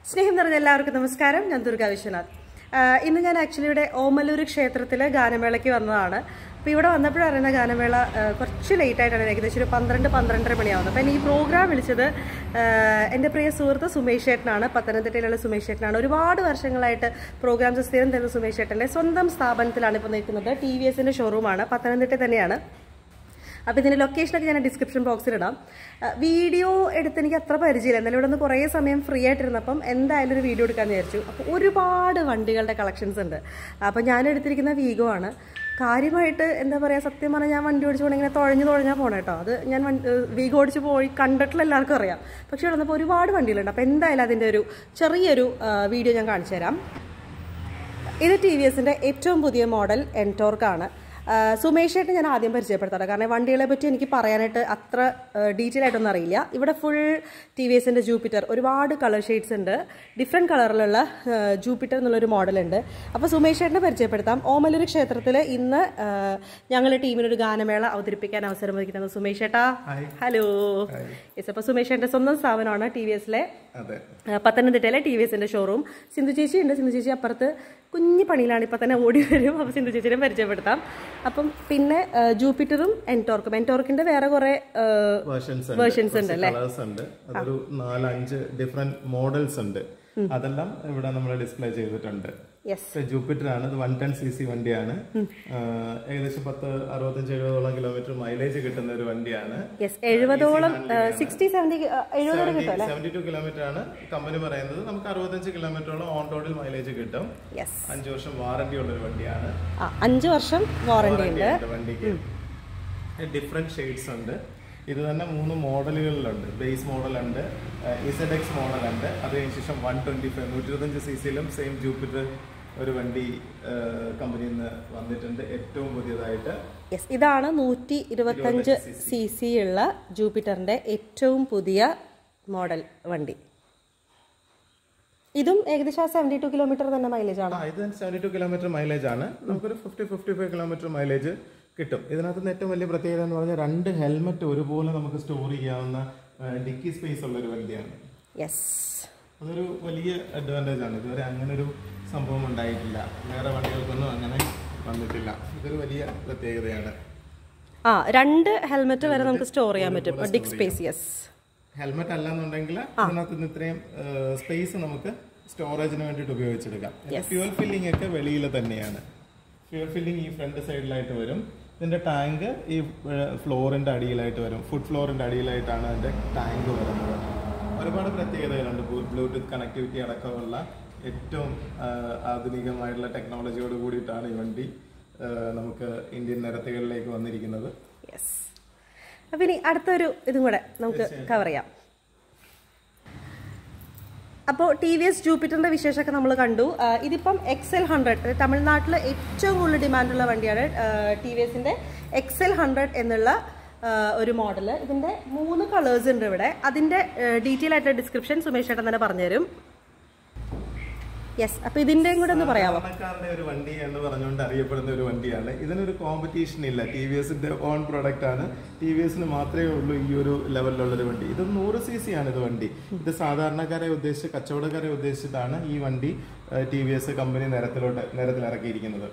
സ്നേഹം നിറഞ്ഞ എല്ലാവർക്കും നമസ്കാരം ഞാൻ ദുർഗ വിശ്വനാഥ് ആഹ് ഇന്ന് ഞാൻ ആക്ച്വലി ഇവിടെ ഓമല്ലൂർ ക്ഷേത്രത്തിലെ ഗാനമേളയ്ക്ക് വന്നതാണ് അപ്പോൾ ഇവിടെ വന്നപ്പോഴറിയുന്ന ഗാനമേള ആഹ് കുറച്ച് ലേറ്റ് ആയിട്ടാണ് ഏകദേശം ഒരു പന്ത്രണ്ട് പന്ത്രണ്ടര മണിയാവുന്നത് അപ്പോൾ എന്നെ ഈ പ്രോഗ്രാം വിളിച്ചത് ആഹ് എൻ്റെ പ്രിയ സുഹൃത്ത് സുമേഷ് ചേട്ടനാണ് പത്തനംതിട്ടയിലുള്ള സുമേഷ് ചേട്ടനാണ് ഒരുപാട് വർഷങ്ങളായിട്ട് പ്രോഗ്രാംസ് സ്ഥിരം തരുന്ന സുമേഷ് ചേട്ടൻ്റെ സ്വന്തം സ്ഥാപനത്തിലാണ് ഇപ്പോൾ നിൽക്കുന്നത് ടി വി എസിൻ്റെ ഷോറൂമാണ് പത്തനംതിട്ട തന്നെയാണ് അപ്പോൾ ഇതിൻ്റെ ലൊക്കേഷനൊക്കെ ഞാൻ ഡിസ്ക്രിപ്ഷൻ ബോക്സിൽ ഇടാം അഹ് വീഡിയോ എടുത്ത് എനിക്ക് അത്ര പരിചയമില്ല എന്നാലും ഇവിടെ നിന്ന് കുറേ സമയം ഫ്രീ ആയിട്ടിരുന്നപ്പം എന്തായാലും ഒരു വീഡിയോ എടുക്കാമെന്ന് വിചാരിച്ചു അപ്പോൾ ഒരുപാട് വണ്ടികളുടെ കളക്ഷൻസ് ഉണ്ട് അപ്പോൾ ഞാൻ എടുത്തിരിക്കുന്ന വീഗോ ആണ് കാര്യമായിട്ട് എന്താ പറയുക സത്യം പറഞ്ഞാൽ ഞാൻ വണ്ടി ഓടിച്ച് പോകണം ഇങ്ങനെ തുഴഞ്ഞു തുഴഞ്ഞാൽ പോകണം കേട്ടോ അത് ഞാൻ വണ്ടി വീഗോ ഓടിച്ച് പോയി കണ്ടിട്ടുള്ള എല്ലാവർക്കും അറിയാം പക്ഷേ ഇവിടെ വന്നപ്പോൾ ഒരുപാട് വണ്ടികളുണ്ട് അപ്പോൾ എന്തായാലും അതിൻ്റെ ഒരു ചെറിയൊരു വീഡിയോ ഞാൻ കാണിച്ചു തരാം ഇത് ടി വി എസിൻ്റെ ഏറ്റവും പുതിയ മോഡൽ എൻടോർക്കാണ് സുമേഷായിട്ട് ഞാൻ ആദ്യം പരിചയപ്പെടുത്താം കാരണം വണ്ടികളെ പറ്റി എനിക്ക് പറയാനായിട്ട് അത്ര ഡീറ്റെയിൽ ആയിട്ടൊന്നും അറിയില്ല ഇവിടെ ഫുൾ ടി വി എസിൻ്റെ ജൂപ്പിറ്റർ ഒരുപാട് കളർ ഷെയ്ഡ്സ് ഉണ്ട് ഡിഫറെൻറ്റ് കളറിലുള്ള ജൂപ്പിറ്റർ എന്നുള്ളൊരു മോഡലുണ്ട് അപ്പോൾ സുമേഷേട്ടനെ പരിചയപ്പെടുത്താം ഓമലൂർ ക്ഷേത്രത്തിൽ ഇന്ന് ഞങ്ങളുടെ ടീമിനൊരു ഗാനമേള അവതരിപ്പിക്കാൻ അവസരം വഹിക്കുന്നത് സുമേഷേട്ടാ ഹലോ യെസ് അപ്പോൾ സുമേഷേട്ടൻ്റെ സ്വന്തം സ്ഥാപനമാണ് ടി വി എസിലെ അതെ പത്തനംതിട്ടയിലെ ടി വി എസിന്റെ ഷോറൂം സിന്ധു ചേച്ചി ഉണ്ട് സിന്ധു ചേച്ചി അപ്പുറത്ത് കുഞ്ഞു പണിയിലാണ് ഇപ്പൊ തന്നെ ഓടി വരും അപ്പോൾ സിന്ധു ചേച്ചിനെ പരിചയപ്പെടുത്താം അപ്പം പിന്നെ ആ, ജൂപ്പിറ്ററും എൻടോർക്കും എൻടോർക്കിന്റെ വേറെ കുറെ വേർഷൻസ് Versions ഉണ്ട് അല്ലേ? കളേഴ്സ് ഉണ്ട് അതൊരു നാലഞ്ച് ഡിഫറെന്റ് മോഡൽസ് ഉണ്ട് അതെല്ലാം ഇവിടെ നമ്മൾ ഡിസ്പ്ലേ ചെയ്തിട്ടുണ്ട് യെസ് ജൂപ്പിറ്റർ ആണ് ഇത് വൺ ടെൻ സി സി വണ്ടിയാണ് ആഹ് ഏകദേശം പത്ത് അറുപത്തഞ്ച് എഴുപതോളം കിലോമീറ്റർ മൈലേജ് കിട്ടുന്ന ഒരു വണ്ടിയാണ് യെസ് എഴുപതോളം സിക്സ്റ്റി സെവൻറ്റി എഴുപതോളം കിട്ടും അല്ലേ സെവന്റി ടു കിലോമീറ്റർ ആണ് കമ്പനി പറയുന്നത് നമുക്ക് അറുപത്തഞ്ച് കിലോമീറ്ററോളം ഓൺ റോഡിൽ മൈലേജ് കിട്ടും യെസ് അഞ്ച് വർഷം വാറന്റി ഉള്ള ഒരു വണ്ടിയാണ് ആ അഞ്ച് വർഷം വാറണ്ടി ഉണ്ട് ഉണ്ട് വണ്ടിക്ക് ഡിഫറെന്റ് ഷെയ്ഡ്സ് ഉണ്ട് ഇത് തന്നെ മൂന്ന് മോഡലുകളിലുണ്ട് ബേസ് മോഡൽ ഉണ്ട് ഇസഡ് എക്സ് മോഡൽ ഉണ്ട് അത് കഴിഞ്ഞ ശേഷം വൺ ട്വന്റി ഫൈവ് നൂറ്റി ഇരുപത്തഞ്ച് സി സിയിലും സെയിം ജൂപ്പിറ്റർ ഒരു വണ്ടി കമ്പനിയിൽ നിന്ന് വന്നിട്ടുണ്ട് ഏറ്റവും പുതിയതായിട്ട് യെസ് ഇതാണ് നൂറ്റി ഇരുപത്തഞ്ച് സി സി ഉള്ള ജൂപ്പിറ്ററിന്റെ ഏറ്റവും പുതിയ മോഡൽ വണ്ടി ഇതും ഏകദേശം സെവൻറ്റി ടു കിലോമീറ്റർ തന്നെ മൈലേജ് ആണ് ആ ഇത് സെവൻറ്റി ടു കിലോമീറ്റർ മൈലേജ് ആണ് നമുക്കൊരു fifty fifty five kilometre mileage കിട്ടും ഇതിനകത്ത് നിന്ന് ഏറ്റവും വലിയ പ്രത്യേകത എന്ന് പറഞ്ഞാൽ രണ്ട് ഹെൽമെറ്റ് ഒരുപോലെ നമുക്ക് സ്റ്റോർ ചെയ്യാവുന്ന ഡിക്കി സ്പേസ് ഉള്ള ഒരു വണ്ടിയാണ് യെസ് അതൊരു വലിയ അഡ്വാൻറ്റേജ് ആണ് ഇതുവരെ അങ്ങനെ ഒരു സംഭവം ഉണ്ടായിട്ടില്ല വേറെ വണ്ടികൾക്കൊന്നും അങ്ങനെ വന്നിട്ടില്ല ഇതൊരു വലിയ പ്രത്യേകതയാണ് ആ രണ്ട് ഹെൽമെറ്റ് വരെ നമുക്ക് സ്റ്റോർ ചെയ്യാൻ പറ്റും ഡിക് സ്പേസ് യെസ് ഹെൽമെറ്റ് അല്ലെന്നുണ്ടെങ്കിൽ ഇതിനകത്ത് നിന്ന് ഇത്രയും സ്പേസ് നമുക്ക് സ്റ്റോറേജിന് വേണ്ടിയിട്ട് ഉപയോഗിച്ചെടുക്കാം ഫ്യൂൽ ഫില്ലിംഗ് ഒക്കെ വെളിയിൽ തന്നെയാണ് ഫ്യൂൽ ഫില്ലിംഗ് ഈ ഫ്രണ്ട് സൈഡിലായിട്ട് വരും ഇതിന്റെ ടാങ്ക് ഈ ഫ്ലോറിന്റെ അടിയിലായിട്ട് വരും ഫുഡ് ഫ്ലോറിന്റെ അടിയിലായിട്ടാണ് അതിന്റെ ടാങ്ക് വരുന്നത് ഒരുപാട് പ്രത്യേകതകളുണ്ട് ബ്ലൂടൂത്ത് കണക്ടിവിറ്റി അടക്കമുള്ള ഏറ്റവും ആ, ആധുനികമായിട്ടുള്ള ടെക്നോളജിയോട് കൂടിയിട്ടാണ് ഈ വണ്ടി ആ, നമുക്ക് ഇന്ത്യൻ നിരത്തുകളിലേക്ക് വന്നിരിക്കുന്നത് യെസ് അപ്പം ഇനി അടുത്തൊരു ഇതും കൂടെ നമുക്ക് കവർ ചെയ്യാം അപ്പോൾ ടി വി എസ് ജൂപ്പിറ്ററിന്റെ വിശേഷമൊക്കെ നമ്മൾ കണ്ടു ആ, ഇതിപ്പം എക്സൽ ഹൺഡ്രഡ് തമിഴ്നാട്ടിൽ ഏറ്റവും കൂടുതൽ ഡിമാൻഡുള്ള വണ്ടിയാണ് ടി വി എസിന്റെ എക്സൽ ഹൺഡ്രഡ് എന്നുള്ള ആ, ഒരു മോഡൽ ഇതിന്റെ മൂന്ന് കളേഴ്സ് ഉണ്ട് ഇവിടെ അതിന്റെ ഡീറ്റെയിൽ ആയിട്ടുള്ള ഡിസ്ക്രിപ്ഷൻ സുമേഷ് ചേട്ടൻ തന്നെ പറഞ്ഞുതരും യെസ് അപ്പോൾ ഇതിന്റെയും കൂടെ ഒന്ന് പറയാമോ സാധാരണക്കാരുടെ ഒരു വണ്ടി എന്ന് പറഞ്ഞുകൊണ്ട് അറിയപ്പെടുന്ന ഒരു വണ്ടിയാണ് ഇതിനൊരു കോമ്പറ്റീഷൻ ഇല്ല ടി വി എസിന്റെ ഓൺ പ്രൊഡക്റ്റ് ആണ് ടി വി എസിന് മാത്രമേ ഉള്ളൂ ഈ ഒരു ലെവലിലുള്ള ഒരു വണ്ടി ഇത് നൂറ് സി സി ആണ് ഇത് വണ്ടി ഇത് സാധാരണക്കാരെ ഉദ്ദേശിച്ച് കച്ചവടക്കാരെ ഉദ്ദേശിച്ചിട്ടാണ് ഈ വണ്ടി ടി വി എസ് കമ്പനി നിരത്തിലോട്ട് നിരത്തിൽ ഇറക്കിയിരിക്കുന്നത്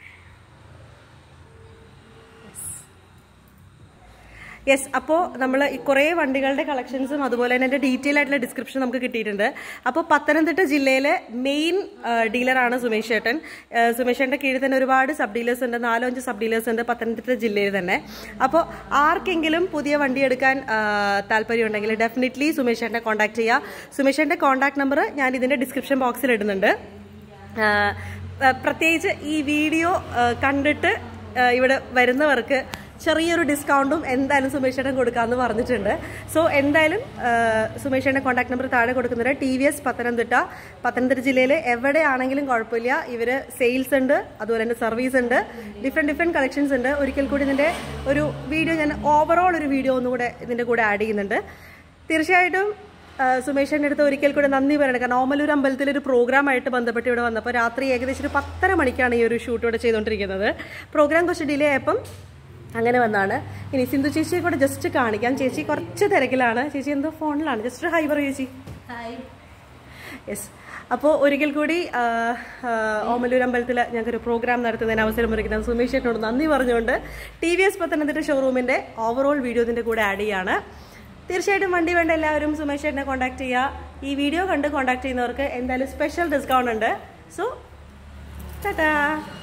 യെസ് അപ്പോൾ നമ്മൾ കുറേ വണ്ടികളുടെ കളക്ഷൻസും അതുപോലെ തന്നെ അതിൻ്റെ ഡീറ്റെയിൽ ആയിട്ടുള്ള ഡിസ്ക്രിപ്ഷൻ നമുക്ക് കിട്ടിയിട്ടുണ്ട് അപ്പോൾ പത്തനംതിട്ട ജില്ലയിലെ മെയിൻ ഡീലറാണ് സുമേഷ് ചേട്ടൻ ഏഹ് സുമേഷ് ചേട്ടൻ്റെ കീഴിൽ തന്നെ ഒരുപാട് സബ് ഡീലേഴ്സ് ഉണ്ട് നാലോ അഞ്ച് സബ് ഡീലേഴ്സ് ഉണ്ട് പത്തനംതിട്ട ജില്ലയിൽ തന്നെ അപ്പോൾ ആർക്കെങ്കിലും പുതിയ വണ്ടി എടുക്കാൻ താല്പര്യമുണ്ടെങ്കിൽ ഡെഫിനറ്റ്ലി സുമേഷ് ചേട്ടനെ കോൺടാക്ട് ചെയ്യുക സുമേഷ് ചേട്ടൻ്റെ കോൺടാക്ട് നമ്പർ ഞാൻ ഇതിൻ്റെ ഡിസ്ക്രിപ്ഷൻ ബോക്സിൽ ഇടുന്നുണ്ട് ആഹ് ആഹ് പ്രത്യേകിച്ച് ഈ വീഡിയോ ആഹ് കണ്ടിട്ട് ആഹ് ഇവിടെ വരുന്നവർക്ക് ചെറിയൊരു ഡിസ്കൗണ്ടും എന്തായാലും സുമേഷ് ചേട്ടൻ കൊടുക്കാമെന്ന് പറഞ്ഞിട്ടുണ്ട് സോ എന്തായാലും ആഹ് സുമേഷ് ചേട്ടൻ്റെ കോൺടാക്ട് നമ്പർ താഴെ കൊടുക്കുന്നുണ്ട് T V S Pathanamthitta Pathanamthitta ജില്ലയിൽ എവിടെയാണെങ്കിലും കുഴപ്പമില്ല ഇവർ സെയിൽസ് ഉണ്ട് അതുപോലെ തന്നെ സർവീസ് ഉണ്ട് ഡിഫറെൻറ്റ് ഡിഫറെൻറ്റ് കളക്ഷൻസ് ഉണ്ട് ഒരിക്കൽ കൂടി ഇതിൻ്റെ ഒരു വീഡിയോ ഞാൻ ഓവറോൾ ഒരു വീഡിയോ ഒന്നുകൂടെ ഇതിൻ്റെ കൂടെ ആഡ് ചെയ്യുന്നുണ്ട് തീർച്ചയായിട്ടും സുമേഷിൻ്റെ അടുത്ത് ഒരിക്കൽ കൂടെ നന്ദി പറയണം കാരണം ഓമലൂർ അമ്പലത്തിൽ ഒരു പ്രോഗ്രാമായിട്ട് ബന്ധപ്പെട്ട് ഇവിടെ വന്നപ്പോൾ രാത്രി ഏകദേശം ഒരു പത്തര മണിക്കാണ് ഈ ഒരു ഷൂട്ട് ഇവിടെ ചെയ്തുകൊണ്ടിരിക്കുന്നത് പ്രോഗ്രാം കുറച്ച് ഡിലേ ആയപ്പം അങ്ങനെ വന്നാണ് ഇനി സിന്ധു ചേച്ചിയെ കൂടെ ജസ്റ്റ് കാണിക്കാം ചേച്ചി കുറച്ച് തിരക്കിലാണ് ചേച്ചി എന്തോ ഫോണിലാണ് ജസ്റ്റ് ഹൈ പറയൂ ചേച്ചി ഹായ് യെസ് അപ്പോൾ ഒരിക്കൽ കൂടി ആ, ആ, ഓമലൂർ അമ്പലത്തിൽ ഞങ്ങൾക്കൊരു പ്രോഗ്രാം നടത്തുന്നതിന് അവസരം ഒരുക്കുന്ന സുമേഷ് ചേട്ടനോട് നന്ദി പറഞ്ഞുകൊണ്ട് ടി വി എസ് പത്തനംതിട്ട ഷോറൂമിൻ്റെ ഓവറോൾ വീഡിയോ ഇതിൻ്റെ കൂടെ ആഡ് ചെയ്യാണ് തീർച്ചയായിട്ടും വണ്ടി വേണ്ട എല്ലാവരും സുമേഷ് ചേട്ടനെ കോൺടാക്ട് ചെയ്യുക ഈ വീഡിയോ കണ്ട് കോൺടാക്ട് ചെയ്യുന്നവർക്ക് എന്തായാലും സ്പെഷ്യൽ ഡിസ്കൗണ്ട് ഉണ്ട് സോ ടാറ്റാ